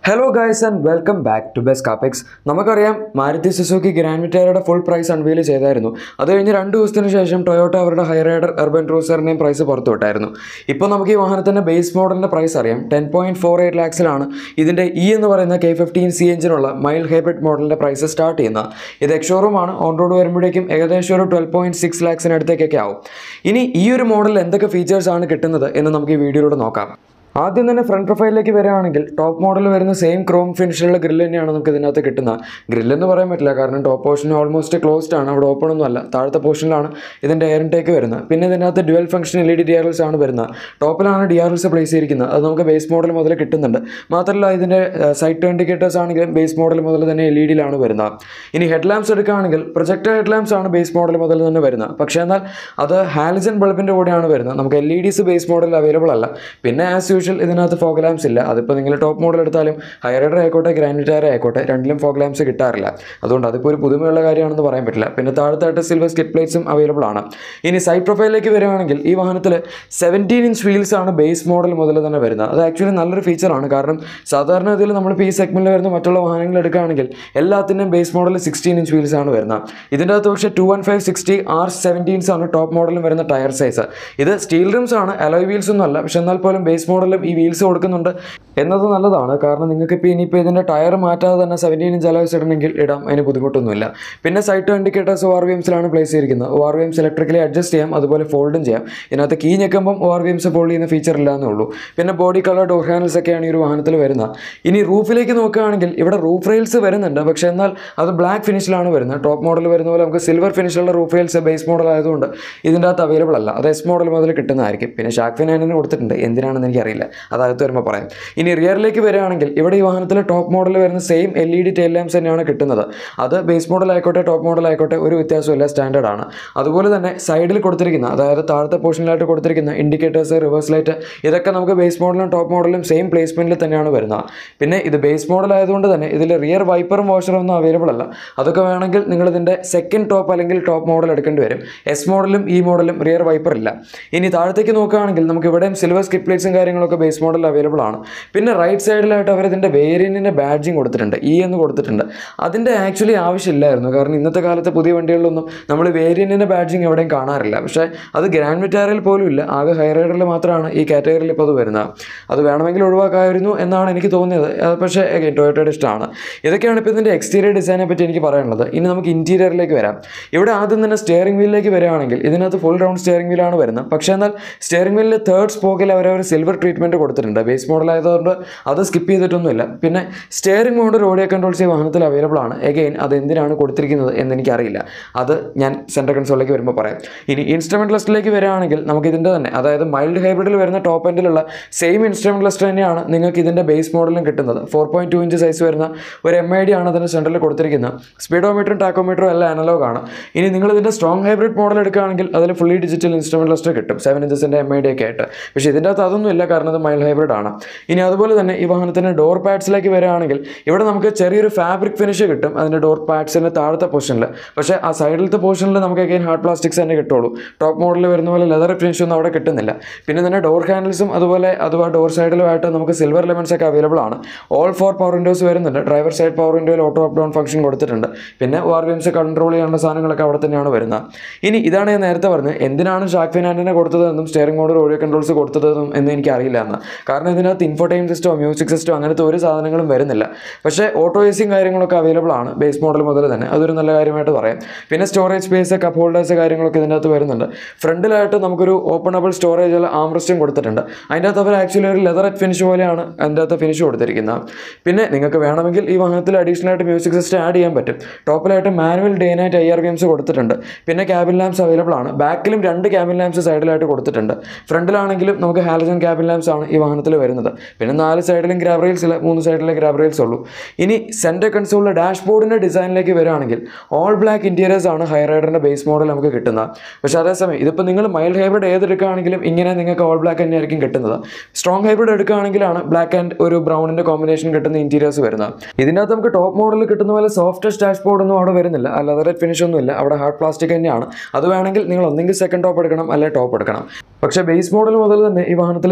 hello guys and welcome back to best capex നമുക്കറിയാം Maruti Suzuki Grand വിറ്റാരയുടെ full price unveil ചെയ്തായിരുന്നു അത് കഴിഞ്ഞ് രണ്ട് ദിവസത്തിന് ശേഷം ടൊയോട്ട അവരുടെ ഹൈറൈഡർ അർബൻ ക്രൂസറിൻ്റെയും പ്രൈസ് പുറത്തു വിട്ടായിരുന്നു ഇപ്പോൾ നമുക്ക് ഈ വാഹനത്തിൻ്റെ ബേസ് മോഡലിൻ്റെ പ്രൈസ് അറിയാം ടെൻ പോയിൻറ്റ് ഫോർ എയ്റ്റ് ലാക്സിലാണ് ഇതിൻ്റെ ഇ എന്ന് പറയുന്ന കെ ഫിഫ്റ്റീൻ സി എഞ്ചിനുള്ള മൈൽ ഹൈബ്രിഡ് മോഡലിൻ്റെ പ്രൈസ് സ്റ്റാർട്ട് ചെയ്യുന്നത് ഇത് എക്സ്ഷോറൂമാണ് ഓൺ റോഡ് വരുമ്പോഴേക്കും ഏകദേശം ഒരു ട്വൽവ് പോയിൻറ്റ് സിക്സ് ലാക്സിനടുത്തേക്കൊക്കെ ആവും ഇനി ഈ ഒരു മോഡലിൽ എന്തൊക്കെ ഫീച്ചേഴ്സ് ആണ് കിട്ടുന്നത് എന്ന് നമുക്ക് ഈ വീഡിയോയിലൂടെ നോക്കാം ആദ്യം തന്നെ ഫ്രണ്ട് പ്രൊഫൈലിലേക്ക് വരികയാണെങ്കിൽ ടോപ്പ് മോഡൽ വരുന്ന സെയിം ക്രോം ഫിനിഷിലുള്ള ഗ്രില്ല് തന്നെയാണ് നമുക്ക് ഇതിനകത്ത് കിട്ടുന്നത് ഗ്രില്ല് എന്ന് പറയാൻ പറ്റില്ല കാരണം ടോപ്പ് പോർഷൻ ഓൾമോസ്റ്റ് ക്ലോസ്ഡ് ആണ് അവിടെ ഓപ്പൺ ഒന്നും അല്ല താഴത്തെ പോർഷനിലാണ് ഇതിൻ്റെ എയർ ഇൻടേക്ക് വരുന്നത് പിന്നെ ഇതിനകത്ത് dual function L E D D R Ls ആണ് വരുന്നത് ടോപ്പിലാണ് ഡി ആർ എൽസ് പ്ലേസ് ചെയ്തിരിക്കുന്നത് അത് നമുക്ക് ബേസ് മോഡൽ മുതൽ കിട്ടുന്നുണ്ട് മാത്രമല്ല ഇതിൻ്റെ സൈറ്റ് ഇൻഡിക്കേറ്റേഴ്സ് ആണെങ്കിലും ബേസ് മോഡൽ മുതൽ തന്നെ എൽ ഇ ഡിയിലാണ് വരുന്നത് ഇനി ഹെഡ് ലാംപ്സ് എടുക്കുകയാണെങ്കിൽ പ്രൊജക്ടർ ഹെഡ് ലാംപ്സ് ആണ് ബേസ് മോഡൽ മുതൽ തന്നെ വരുന്നത് പക്ഷേ എന്നാൽ അത് ഹാലിജൻ ബൾബിൻ്റെ കൂടെയാണ് വരുന്നത് നമുക്ക് L E Ds base model available അല്ല പിന്നെ ആസ് യൂഷ്വൽ ഇതിനകത്ത് ഫോഗ് ലാംപ്സ് ഇല്ല അതിപ്പോൾ നിങ്ങൾ ടോപ്പ് മോഡൽ എടുത്താലും ഹൈറൈഡർ ആയിക്കോട്ടെ ഗ്രാൻഡിറ്റാർ ആയിക്കോട്ടെ രണ്ടിലും ഫോഗ് ലാംപ്സ് കിട്ടാറില്ല അതുകൊണ്ട് അതിപ്പോൾ ഒരു പുതുമയുള്ള കാര്യമാണെന്ന് പറയാൻ പറ്റില്ല പിന്നെ താഴത്തായിട്ട് സിൽവർ സ്ലിപ്പ് പ്ലേറ്റ്സും അവൈലബിൾ ആണ് ഇനി സൈഡ് പ്രൊഫൈലിലേക്ക് വരികയാണെങ്കിൽ ഈ വാഹനത്തിൽ സെവൻറ്റീൻ ഇഞ്ച് വീൽസ് ആണ് ബേസ് മോഡൽ മുതൽ തന്നെ വരുന്നത് അത് ആക്ച്വലി നല്ലൊരു ഫീച്ചറാണ് കാരണം സാധാരണ ഇതിൽ നമ്മളിപ്പോൾ ഈ സെഗ്മെൻറ്റിൽ വരുന്ന മറ്റുള്ള വാഹനങ്ങൾ എടുക്കുകയാണെങ്കിൽ എല്ലാത്തിൻ്റെയും base model sixteen inch wheels ആണ് വരുന്നത് ഇതിൻ്റെ അകത്ത് പക്ഷേ two one five sixty R seventeens ആണ് ടോപ്പ് മോഡലും വരുന്ന ടയർ സൈസ് ഇത് സ്റ്റീൽ റിംസ് ആണ് അലോയ് വീൽസ് ഒന്നും അല്ല പക്ഷെ എന്നാൽ പോലും ബേസ് മോഡലും ഈ വീൽസ് കൊടുക്കുന്നുണ്ട് എന്നത് നല്ലതാണ് കാരണം നിങ്ങൾക്ക് ഇപ്പോൾ ഇനിയിപ്പോൾ ഇതിൻ്റെ ടയർ മാറ്റാതെ തന്നെ സെവൻറ്റീൻ ഇഞ്ച് അലോയ്സ് ഇടണമെങ്കിൽ ഇടാം അതിന് ബുദ്ധിമുട്ടൊന്നുമില്ല പിന്നെ side indicators O R V എംസിലാണ് പ്ലേസ് ചെയ്തിരിക്കുന്നത് O R V Ms electrically adjust ചെയ്യാം അതുപോലെ ഫോൾഡും ചെയ്യാം ഇതിനകത്ത് കീ ഞെക്കുമ്പം O R V Ms fold ചെയ്യുന്ന ഫീച്ചർ ഇല്ല എന്നേ ഉള്ളൂ പിന്നെ ബോഡി കളർ ഡോർ ഹാൻഡൽസ് ഒക്കെയാണ് ഈ ഒരു വാഹനത്തിൽ വരുന്നത് ഇനി റൂഫിലേക്ക് നോക്കുകയാണെങ്കിൽ ഇവിടെ റൂഫ് റെയിൽസ് വരുന്നുണ്ട് പക്ഷേ എന്നാൽ അത് ബ്ലാക്ക് ഫിനിഷിലാണ് വരുന്നത് ടോപ്പ് മോഡൽ വരുന്ന പോലെ നമുക്ക് സിൽവർ ഫിനിഷുള്ള റൂഫ് റെയിൽസ് ബേസ് മോഡൽ ആയതുകൊണ്ട് ഇതിൻ്റെ അകത്ത് അവൈലബിൾ അല്ല അത് എസ് മോഡൽ മുതൽ കിട്ടുന്നതായിരിക്കും പിന്നെ ഷാക്ക് ഫിനാനിന് കൊടുത്തിട്ടുണ്ട് എന്തിനാണെന്ന് എനിക്കറിയില്ല അതകത്ത് വരുമ്പോൾ പറയാം ഇനി റിയറിലേക്ക് വരികയാണെങ്കിൽ ഇവിടെ ഈ വാഹനത്തിൽ ടോപ്പ് മോഡൽ വരുന്ന same L E D tail lamps തന്നെയാണ് കിട്ടുന്നത് അത് ബേസ് മോഡൽ ആയിക്കോട്ടെ ടോപ്പ് മോഡൽ ആയിക്കോട്ടെ ഒരു വ്യത്യാസമില്ല സ്റ്റാൻഡേർഡ് ആണ് അതുപോലെ തന്നെ സൈഡിൽ കൊടുത്തിരിക്കുന്ന അതായത് താഴത്തെ പോർഷനിലായിട്ട് കൊടുത്തിരിക്കുന്ന ഇൻഡിക്കേറ്റേഴ്സ് റിവേഴ്സ് ലൈറ്റ് ഇതൊക്കെ നമുക്ക് ബേസ് മോഡലും ടോപ്പ് മോഡലും സെയിം പ്ലേസ്മെൻറ്റിൽ തന്നെയാണ് വരുന്നത് പിന്നെ ഇത് ബേസ് മോഡൽ ആയതുകൊണ്ട് തന്നെ ഇതിൽ റിയർ വൈപ്പറും വാഷറും ഒന്നും അവൈലബിൾ അല്ല അതൊക്കെ വേണമെങ്കിൽ നിങ്ങൾ ഇതിൻ്റെ സെക്കൻഡ് ടോപ്പ് അല്ലെങ്കിൽ ടോപ്പ് മോഡൽ എടുക്കേണ്ടി വരും എസ് മോഡലും ഈ മോഡലും റിയർ വൈപ്പർ ഇല്ല ഇനി താഴത്തേക്ക് നോക്കുകയാണെങ്കിൽ നമുക്ക് ഇവിടെയും സിൽവർ സ്കിപ്പ് പ്ലേറ്റ്സും കാര്യങ്ങളൊക്കെ ബേസ് മോഡൽ അവൈലബിൾ ആണ് പിന്നെ റൈറ്റ് സൈഡിലായിട്ട് അവർ ഇതിൻ്റെ വേരിയൻറ്റിൻ്റെ ബാഡ്ജിങ് കൊടുത്തിട്ടുണ്ട് ഇ എന്ന് കൊടുത്തിട്ടുണ്ട് അതിൻ്റെ ആക്ച്വലി ആവശ്യമില്ലായിരുന്നു കാരണം ഇന്നത്തെ കാലത്തെ പുതിയ വണ്ടികളിലൊന്നും നമ്മൾ വേരിയൻറ്റിൻ്റെ ബാഡ്ജിങ് എവിടെയും കാണാറില്ല പക്ഷേ അത് ഗ്രാൻഡ് വിറ്റാറിൽ പോലും ഇല്ല ആകെ ഹൈറൈഡറിൽ മാത്രമാണ് ഈ കാറ്റഗറിയിൽ ഇപ്പോൾ അത് വരുന്നത് അത് വേണമെങ്കിൽ ഒഴിവാക്കാമായിരുന്നു എന്നാണ് എനിക്ക് തോന്നിയത് അത് പക്ഷേ again, ടൊയോട്ടയുടെ ഇഷ്ടമാണ് ഇതൊക്കെയാണ് ഇപ്പോൾ ഇതിൻ്റെ എക്സ്റ്റീരിയർ ഡിസൈനെ പറ്റി എനിക്ക് പറയാനുള്ളത് ഇനി നമുക്ക് ഇൻറ്റീരിയറിലേക്ക് വരാം ഇവിടെ ആദ്യം തന്നെ സ്റ്റിയറിംഗ് വീലിലേക്ക് വരികയാണെങ്കിൽ ഇതിനകത്ത് ഫുൾ റൗണ്ട് സ്റ്റിയറിംഗ് വീലാണ് വരുന്നത് പക്ഷേ എന്നാൽ സ്റ്റിയറിംഗ് വീലിൽ തേർഡ് സ്പോക്കിൽ അവർ ഒരു സിൽവർ ട്രീറ്റ്മെൻറ്റ് കൊടുത്തിട്ടുണ്ട് ബേസ് മോഡൽ ആയതുകൊണ്ട് അത് സ്കിപ്പ് ചെയ്തിട്ടൊന്നുമില്ല പിന്നെ സ്റ്റിയറിംഗ് മോഡ് ഓഡിയോ കൺട്രോൾസ് ഈ വാഹനത്തിൽ അവൈലബിൾ ആണ് എഗെയിൻ അത് എന്തിനാണ് കൊടുത്തിരിക്കുന്നത് എന്ന് എനിക്കറിയില്ല അത് ഞാൻ സെൻട്രൽ കൺസോളിലേക്ക് വരുമ്പോൾ പറയാം ഇനി ഇൻസ്ട്രുമെൻറ്റ് ലിസ്റ്റിലേക്ക് വരികയാണെങ്കിൽ നമുക്ക് ഇതിൻ്റെ തന്നെ അതായത് മൈൽഡ് ഹൈബ്രിഡിൽ വരുന്ന ടോപ്പ് എൻഡിലുള്ള സെയിം ഇൻസ്ട്രുമെൻറ്റ് ലിസ്റ്റ് തന്നെയാണ് നിങ്ങൾക്ക് ഇതിൻ്റെ ബേസ് മോഡലും കിട്ടുന്നത് four point two inch size വരുന്ന ഒരു എം ഐ ഡി ആണ് അതിൻ്റെ സെൻറ്ററിൽ കൊടുത്തിരിക്കുന്നത് സ്പീഡോമീറ്ററും ടാക്കോമീറ്ററും എല്ലാം അനലോഗ് ആണ് ഇനി നിങ്ങൾ ഇതിൻ്റെ സ്ട്രോങ് ഹൈബ്രിഡ് മോഡൽ എടുക്കുകയാണെങ്കിൽ അതിൽ ഫുള്ളി ഡിജിറ്റൽ ഇൻസ്ട്രുമെൻറ്റ് ലിസ്റ്റ് കിട്ടും സെവൻ ഇഞ്ചസിൻ്റെ എം ഐ ഡി ഒക്കെ ആയിട്ട് പക്ഷേ ഇതിൻ്റെ അകത്ത് അതൊന്നും ഇല്ല കാരണം ഇത് മൈൽഡ് ഹൈബ്രിഡ് ആണ് ഇനി അതുപോലെ തന്നെ ഈ വാഹനത്തിൻ്റെ ഡോർ പാഡ്സിലേക്ക് വരികയാണെങ്കിൽ ഇവിടെ നമുക്ക് ചെറിയൊരു ഫാബ്രിക് ഫിനിഷ് കിട്ടും അതിൻ്റെ ഡോർ പാഡ്സിൻ്റെ താഴത്തെ പോർഷനിൽ പക്ഷേ ആ സൈഡിലത്തെ പോർഷനിൽ നമുക്ക് അഗൈൻ ഹാർഡ് പ്ലാസ്റ്റിക്സ് തന്നെ കിട്ടുള്ളൂ ടോപ്പ് മോഡലിൽ വരുന്ന പോലെ ലെതർ ഫിനിഷ് ഒന്നും അവിടെ കിട്ടുന്നില്ല പിന്നെ തന്നെ ഡോർ ഹാൻഡിൽസും അതുപോലെ അതുപോലെ ഡോർ സൈഡിലുമായിട്ട് നമുക്ക് സിൽവർ ലെമൻസ് ഒക്കെ അവൈലബിൾ ആണ് ഓൾ ഫോർ പവർ വിൻഡോസ് വരുന്നുണ്ട് ഡ്രൈവർ സൈഡ് പവർ വിൻഡോയിൽ ഓട്ടോ അപ്പ് ഡൗൺ ഫംഗ്ഷൻ കൊടുത്തിട്ടുണ്ട് പിന്നെ വാർ വിംസ് കൺട്രോൾ ചെയ്യാനുള്ള സാധനങ്ങളൊക്കെ അവിടെ തന്നെയാണ് വരുന്നത് ഇനി ഇതാണ് ഞാൻ നേരത്തെ പറഞ്ഞത് എന്തിനാണ് ഷാക്ക് ഫിനാൻഡിനെ കൊടുത്തതെന്നും സ്റ്റിയറിംഗ് മോഡൽ ഓഡിയോ കൺട്രോൾസ് കൊടുത്തതെന്നും എന്ന് എനിക്ക് അറിയില്ല എന്ന് കാരണം ഇതിനകത്ത് ഇൻഫോടൈം സിസ്റ്റോ മ്യൂസിക് സിസ്റ്റോ അങ്ങനത്തെ ഒരു സാധനങ്ങളും വരുന്നില്ല പക്ഷേ ഓട്ടോ എസിയും കാര്യങ്ങളൊക്കെ അവൈലബിൾ ആണ് ബേസ് മോഡൽ മുതൽ തന്നെ അതൊരു നല്ല കാര്യമായിട്ട് പറയാം പിന്നെ സ്റ്റോറേജ് സ്പേസ് കപ്പ് ഹോൾഡേഴ്സ് കാര്യങ്ങളൊക്കെ ഇതിൻ്റെ അകത്ത് വരുന്നുണ്ട് ഫ്രണ്ടിലായിട്ട് നമുക്കൊരു ഓപ്പണബിൾ സ്റ്റോറേജ് ആംറസ്റ്റും കൊടുത്തിട്ടുണ്ട് അതിൻ്റെ അകത്ത് അവർ ആക്ച്വലി ഒരു ലെതർ ഫിനിഷ് പോലെയാണ് അതിൻ്റെ അകത്ത് ഫിനിഷ് കൊടുത്തിരിക്കുന്നത് പിന്നെ നിങ്ങൾക്ക് വേണമെങ്കിൽ ഈ വാഹനത്തിൽ അഡീഷണൽ ആയിട്ട് മ്യൂസിക് സിസ്റ്റം ആഡ് ചെയ്യാൻ പറ്റും ടോപ്പിലായിട്ട് manual day night I R V Ms കൊടുത്തിട്ടുണ്ട് പിന്നെ ക്യാബിൻ ലാംപ്സ് അവൈലബിൾ ആണ് ബാക്കിലും രണ്ട് ക്യാബിൻ ലാംപ്സ് സൈഡിലായിട്ട് കൊടുത്തിട്ടുണ്ട് ഫ്രണ്ടിലാണെങ്കിലും നമുക്ക് ഹാലജൻ ക്യാബിൻ ലാംപ്സ് ആണ് ഈ വാഹനത്തിൽ വരുന്നത് പിന്നെ നാല് സൈഡിലും ഗ്രാബ് റെയിൽസ് ഇല്ല മൂന്ന് സൈഡിലെ ഗ്രാബ് റെയിൽസ് ഉള്ളൂ ഇനി സെൻറ്റർ കൺസോളിലെ ഡാഷ്ബോർഡിൻ്റെ ഡിസൈനിലേക്ക് വരികയാണെങ്കിൽ ഓൾ ബ്ലാക്ക് ഇൻറ്റീരിയേഴ്സ് ആണ് ഹൈറൈഡറിൻ്റെ ബേസ് മോഡൽ നമുക്ക് കിട്ടുന്നത് പക്ഷേ അതേസമയം ഇതിപ്പോൾ നിങ്ങൾ മൈൽഡ് ഹൈബ്രിഡ് ഏതെടുക്കുകയാണെങ്കിലും ഇങ്ങനെ നിങ്ങൾക്ക് ഓൾ ബ്ലാക്ക് തന്നെയായിരിക്കും കിട്ടുന്നത് സ്ട്രോങ് ഹൈബ്രിഡ് എടുക്കുകയാണെങ്കിലാണ് ബ്ലാക്ക് ആൻഡ് ഒരു ബ്രൗണിൻ്റെ കോമ്പിനേഷൻ കിട്ടുന്ന ഇൻറ്റീരിയേഴ്സ് വരുന്നത് ഇതിനകത്ത് നമുക്ക് ടോപ്പ് മോഡലിൽ കിട്ടുന്ന പോലെ സോഫ്റ്റ് ഡാഷ്ബോർഡ് ഒന്നും അവിടെ വരുന്നില്ല അല്ലാതെ ഫിനിഷ് ഒന്നും ഇല്ല അവിടെ ഹാർഡ് പ്ലാസ്റ്റിക് തന്നെയാണ് അത് വേണമെങ്കിൽ നിങ്ങൾ ഒന്നെങ്കിൽ സെക്കൻഡ് ടോപ്പ് എടുക്കണം അല്ലെങ്കിൽ ടോപ്പ് എടുക്കണം പക്ഷേ ബേസ് മോഡൽ മുതൽ തന്നെ ഈ വാഹനത്തിൽ സീറ്റ് ബെൽറ്റ്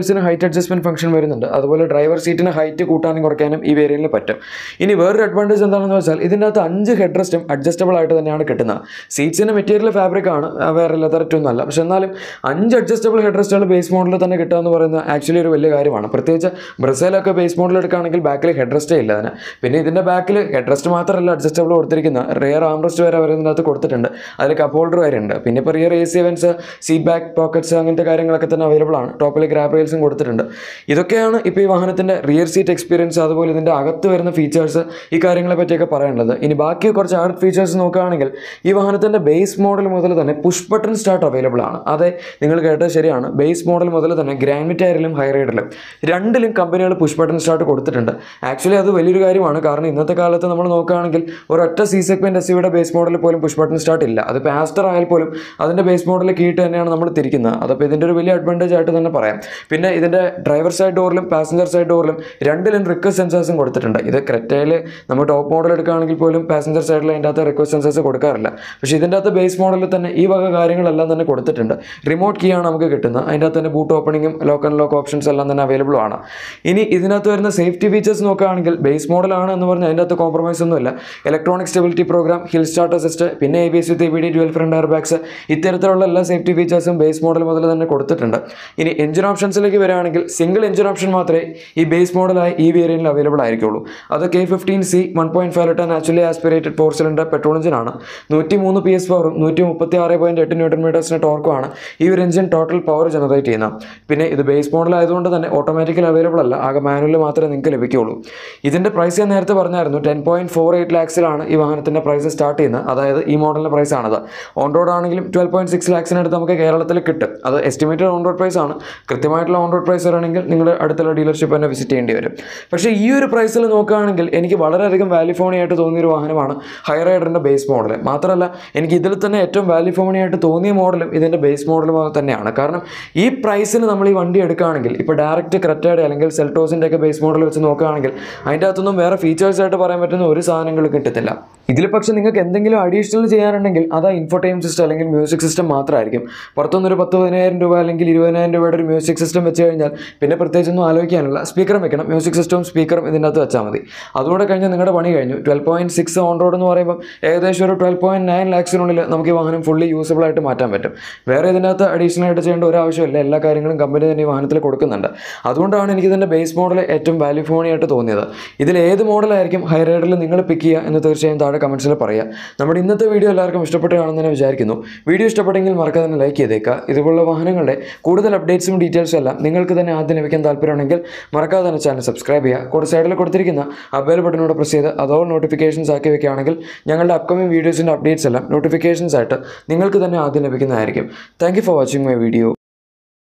വീലേഴ്സിന് ഹൈറ്റ് അഡ്ജസ്റ്റ്മെൻറ്റ് ഫംഗ്ഷൻ വരുന്നുണ്ട് അതുപോലെ ഡ്രൈവർ സീറ്റിന് ഹൈറ്റ് കൂട്ടാനും കുറയ്ക്കാനും ഈ വേരിയൻറ്റിൽ പറ്റും ഇനി വേറൊരു അഡ്വാൻറ്റേജ് എന്താണെന്ന് വെച്ചാൽ ഇതിൻ്റെ അകത്ത് അഞ്ച് ഹെഡ് റെസ്റ്റും അഡ്ജസ്റ്റബിൾ ആയിട്ട് തന്നെയാണ് കിട്ടുന്നത് സീറ്റ്സിൻ്റെ മെറ്റീരിയൽ ഫാബ്രിക് ആണ് ആ, വേറെ ലെതററ്റൊന്നും അല്ല പക്ഷെ എന്നാലും അഞ്ച് അഡ്ജസ്റ്റബിൾ ഹെഡ് റെസ്റ്റുകൾ ബേസ് മോഡലിൽ തന്നെ കിട്ടുക എന്ന് പറയുന്നത് ആക്ച്വലി ഒരു വലിയ കാര്യമാണ് പ്രത്യേകിച്ച് ബ്രസേലൊക്കെ ബേസ് മോഡൽ എടുക്കുകയാണെങ്കിൽ ബാക്കിൽ ഹെഡ് റെസ്റ്റേ ഇല്ല അതിന് പിന്നെ ഇതിൻ്റെ ബാക്കിൽ ഹെഡ് റെസ്റ്റ് മാത്രമല്ല അഡ്ജസ്റ്റബിൾ കൊടുത്തിരിക്കുന്ന റിയർ ആം റെസ്റ്റ് വരെ അവരതിനകത്ത് കൊടുത്തിട്ടുണ്ട് അതിൽ കപ്പ് ഹോൾഡർ വരെ ഉണ്ട് പിന്നെ ഇപ്പോൾ rear A C vents seat back pockets അങ്ങനത്തെ കാര്യങ്ങളൊക്കെ തന്നെ അവൈലബിൾ ആണ് ടോപ്പിൽ ഗ്രാബ് റെയിൽസും കൊടുത്തിട്ടുണ്ട് ഇതൊക്കെയാണ് ഇപ്പോൾ ഈ വാഹനത്തിൻ്റെ റിയർ സീറ്റ് എക്സ്പീരിയൻസ് അതുപോലെ ഇതിൻ്റെ അകത്ത് വരുന്ന ഫീച്ചേഴ്സ് ഈ കാര്യങ്ങളെ പറ്റിയൊക്കെ പറയാനുള്ളത് ഇനി ബാക്കി കുറച്ച് ആഡ് ഫീച്ചേഴ്സ് നോക്കുകയാണെങ്കിൽ ഈ വാഹനത്തിൻ്റെ ബേസ് മോഡൽ മുതൽ തന്നെ പുഷ് ബട്ടൺ സ്റ്റാർട്ട് അവൈലബിൾ ആണ് അതെ നിങ്ങൾ കേട്ടത് ശരിയാണ് ബേസ് മോഡൽ മുതൽ തന്നെ ഗ്രാൻഡ് ടയറിലും ഹൈ റൈഡിലും രണ്ടിലും കമ്പനികൾ പുഷ് ബട്ടൺ സ്റ്റാർട്ട് കൊടുത്തിട്ടുണ്ട് ആക്ച്വലി അത് വലിയൊരു കാര്യമാണ് കാരണം ഇന്നത്തെ കാലത്ത് നമ്മൾ നോക്കുകയാണെങ്കിൽ ഒരൊറ്റ സി സെഗ്മെൻറ്റ് എസ് സിയുടെ ബേസ് മോഡൽ പോലും പുഷ് ബട്ടൺ സ്റ്റാർട്ട് ഇല്ല അത് പാസ്റ്റർ ആയാൽ പോലും അതിൻ്റെ ബേസ് മോഡൽ കീട്ട് തന്നെയാണ് നമ്മൾ തിരിക്കുന്നത് അതപ്പോൾ ഇതിൻ്റെ ഒരു വലിയ അഡ്വാൻറ്റേജ് ആയിട്ട് തന്നെ പറയാം പിന്നെ ഇതിൻ്റെ ഡ്രൈവർ സൈഡ് ഡോറിലും പാസഞ്ചർ സൈഡ് ഡോറിലും രണ്ടിലും റിക്വസ്റ്റ് സെൻസേഴ്സും കൊടുത്തിട്ടുണ്ട് ഇത് ക്രെറ്റയിൽ നമ്മൾ ടോപ്പ് മോഡൽ എടുക്കുകയാണെങ്കിൽ പോലും പാസഞ്ചർ സൈഡിൽ അതിൻ്റെ അകത്ത് റിക്വസ്റ്റ് സെൻസേഴ്സ് കൊടുക്കാറില്ല പക്ഷേ ഇതിൻ്റെ അകത്ത് ബേസ് മോഡലിൽ തന്നെ ഈ വക കാര്യങ്ങളെല്ലാം തന്നെ കൊടുത്തിട്ടുണ്ട് റിമോട്ട് കീ ആണ് നമുക്ക് കിട്ടുന്നത് അതിൻ്റെ അകത്ത് തന്നെ ബൂട്ട് ഓപ്പണിങ്ങും ലോക്ക് ആൻഡ് ലോക്ക് ഓപ്ഷൻസ് എല്ലാം തന്നെ അവൈലബിൾ ആണ് ഇനി ഇതിനകത്ത് വരുന്ന സേഫ്റ്റി ഫീച്ചേഴ്സ് നോക്കുകയാണെങ്കിൽ ബേസ് മോഡലാണ് എന്ന് പറഞ്ഞാൽ അതിൻ്റെ അകത്ത് കോംപ്രമൈസ് ഒന്നുമില്ല electronic stability program hill start assist പിന്നെ A B S with A B D dual front air bags ഇത്തരത്തിലുള്ള എല്ലാ സേഫ്റ്റി ഫീച്ചേഴ്സും ബേസ് മോഡൽ മുതൽ തന്നെ കൊടുത്തിട്ടുണ്ട് ഇനി എഞ്ചിൻ ഓപ്ഷൻസിലേക്ക് വരികയാണെങ്കിൽ സിംഗിൾ എഞ്ചിൻ ഓപ്ഷൻ മാത്രമേ ഈ ബേസ് മോഡലായി ഈ വേരിയൻറ്റിൽ അവൈലബിൾ ആയിരിക്കുള്ളൂ അത് K fifteen C one point five litre naturally aspirated four cylinder petrol എഞ്ചിനാണ് നൂറ്റി മൂന്ന് പി എസ് പവറും നൂറ്റി മുപ്പത്തി ആറ് പോയിന്റ് എട്ട് ന്യൂട്ടൺ മീറ്റേഴ്സിന് ടോർക്കുമാണ് ഈ ഒരു എഞ്ചിൻ ടോട്ടൽ പവർ ജനറേറ്റ് ചെയ്യുന്നത് പിന്നെ ഇത് ബേസ് മോഡൽ ആയതുകൊണ്ട് തന്നെ ഓട്ടോമാറ്റിക്കലി അവൈലബിൾ അല്ല ആകെ മാനുവൽ മാത്രമേ നിങ്ങൾക്ക് ലഭിക്കുകയുള്ളൂ ഇതിൻ്റെ പ്രൈസ് ഞാൻ നേരത്തെ പറഞ്ഞായിരുന്നു ടെൻ പോയിന്റ് ഫോർ എയ്റ്റ് ലാക്സിലാണ് ഈ വാഹനത്തിൻ്റെ പ്രൈസ് സ്റ്റാർട്ട് ചെയ്യുന്നത് അതായത് ഈ മോഡലിൻ്റെ പ്രൈസ് ആണത് ഓൺ റോഡ് ആണെങ്കിലും ട്വൽവ് പോയിന്റ് സിക്സ് ലാക്സിനടുത്ത് നമുക്ക് കേരളത്തിൽ കിട്ടും അത് എസ്റ്റിമേറ്റഡ് ഓൺ റോഡ് പ്രൈസ് ആണ് കൃത്യമായിട്ടുള്ള ഓൺ റോഡ് പ്രൈസ് വരണമെങ്കിൽ നിങ്ങൾ അടുത്തുള്ള ഡീലർഷിപ്പ് തന്നെ വിസിറ്റ് ചെയ്യേണ്ടി വരും പക്ഷേ ഈ ഒരു പ്രൈസിൽ നോക്കുകയാണെങ്കിൽ എനിക്ക് വളരെയധികം വാല്യൂ ഫോണി ആയിട്ട് തോന്നിയൊരു വാഹനമാണ് ഹൈ റൈഡറിൻ്റെ ബേസ് മോഡൽ മാത്രമല്ല എനിക്ക് ഇതിൽ തന്നെ ഏറ്റവും വാല്യൂ ഫോണി ആയിട്ട് തോന്നിയ മോഡലും ഇതിൻ്റെ ബേസ് മോഡലും തന്നെയാണ് കാരണം ഈ പ്രൈസിന് നമ്മൾ ഈ വണ്ടി എടുക്കുകയാണെങ്കിൽ ഇപ്പോൾ ഡയറക്റ്റ് ക്രെറ്റയുടെ അല്ലെങ്കിൽ സെൽട്ടോസിൻ്റെ ഒക്കെ ബേസ് മോഡൽ വെച്ച് നോക്കുകയാണെങ്കിൽ അതിൻ്റെ അകത്തൊന്നും വേറെ ഫീച്ചേഴ്സ് ആയിട്ട് പറയാൻ പറ്റുന്ന ഒരു സാധനങ്ങളും കിട്ടത്തില്ല ഇതിൽ പക്ഷേ നിങ്ങൾക്ക് എന്തെങ്കിലും അഡീഷണൽ ചെയ്യാനുണ്ടെങ്കിൽ അത് ഇൻഫോടൈം സിസ്റ്റം അല്ലെങ്കിൽ മ്യൂസിക് സിസ്റ്റം മാത്രമായിരിക്കും പുറത്തുനിന്ന് ഒരു പത്ത് പതിനായിരം രൂപ അല്ലെങ്കിൽ ഇരുപതിനായിരം രൂപയുടെ ഒരു മ്യൂസിക് സിസ്റ്റം വെച്ച് കഴിഞ്ഞാൽ പിന്നെ പ്രത്യേകിച്ചൊന്നും ആലോചിക്കാനില്ല സ്പീക്കറും വെക്കണം മ്യൂസിക് സിസ്റ്റവും സ്പീക്കറും ഇതിൻ്റെ അകത്ത് വെച്ചാൽ മതി അതുകൂടെ കഴിഞ്ഞാൽ നിങ്ങളുടെ പണി കഴിഞ്ഞു twelve point six on road എന്ന് പറയുമ്പോൾ ഏകദേശം ഒരു ട്വൽവ് പോയിന്റ് നയൻ ലാക്സിനുള്ളിൽ നമുക്ക് ഈ വാഹനം ഫുള്ളി യൂസബിൾ ആയിട്ട് മാറ്റാൻ പറ്റും വേറെ ഇതിനകത്ത് അഡീഷണൽ ആയിട്ട് ചെയ്യേണ്ട ഒരു ആവശ്യമില്ല എല്ലാ കാര്യങ്ങളും കമ്പനി തന്നെ ഈ വാഹനത്തിൽ കൊടുക്കുന്നുണ്ട് അതുകൊണ്ടാണ് എനിക്ക് ഇതിൻ്റെ ബേസ് മോഡൽ ഏറ്റവും വാല്യൂ ഫോണിയായിട്ട് തോന്നിയത് ഇതിൽ ഏത് മോഡലായിരിക്കും ഹൈ റൈഡിൽ നിങ്ങൾ പിക്ക് ചെയ്യുക എന്ന് തീർച്ചയായും താഴെ കമൻസിൽ പറയുക നമ്മുടെ ഇന്നത്തെ വീഡിയോ എല്ലാവർക്കും ഇഷ്ടപ്പെട്ട് കാണുന്നതിന് വിചാരിക്കുന്നു വീഡിയോ ഇഷ്ടപ്പെട്ടെങ്കിൽ മറക്കാതെ തന്നെ ലൈക്ക് ചെയ്തേക്കുക ഇതുപോലുള്ള വാഹനങ്ങളുടെ കൂടുതൽ അപ്ഡേറ്റ്സും ഡീറ്റെയിൽസും എല്ലാം നിങ്ങൾക്ക് തന്നെ ആദ്യം ലഭിക്കാൻ താല്പര്യമുണ്ടെങ്കിൽ മറക്കാതെ തന്നെ ചാനൽ സബ്സ്ക്രൈബ് ചെയ്യുക കൂടെ സൈഡിൽ കൊടുത്തിരിക്കുന്ന ആ ബെൽ ബട്ടനോട് പ്രസ് ചെയ്ത് അതോ നോട്ടിഫിക്കേഷൻസ് ആക്കി വെക്കുകയാണെങ്കിൽ ഞങ്ങളുടെ അപ്കമിംഗ് വീഡിയോസിൻ്റെ അപ്ഡേറ്റ്സ് എല്ലാം നോട്ടിഫിക്കേഷൻസ് ആയിട്ട് നിങ്ങൾക്ക് തന്നെ ആദ്യം ലഭിക്കുന്നതായിരിക്കും thank for watching my video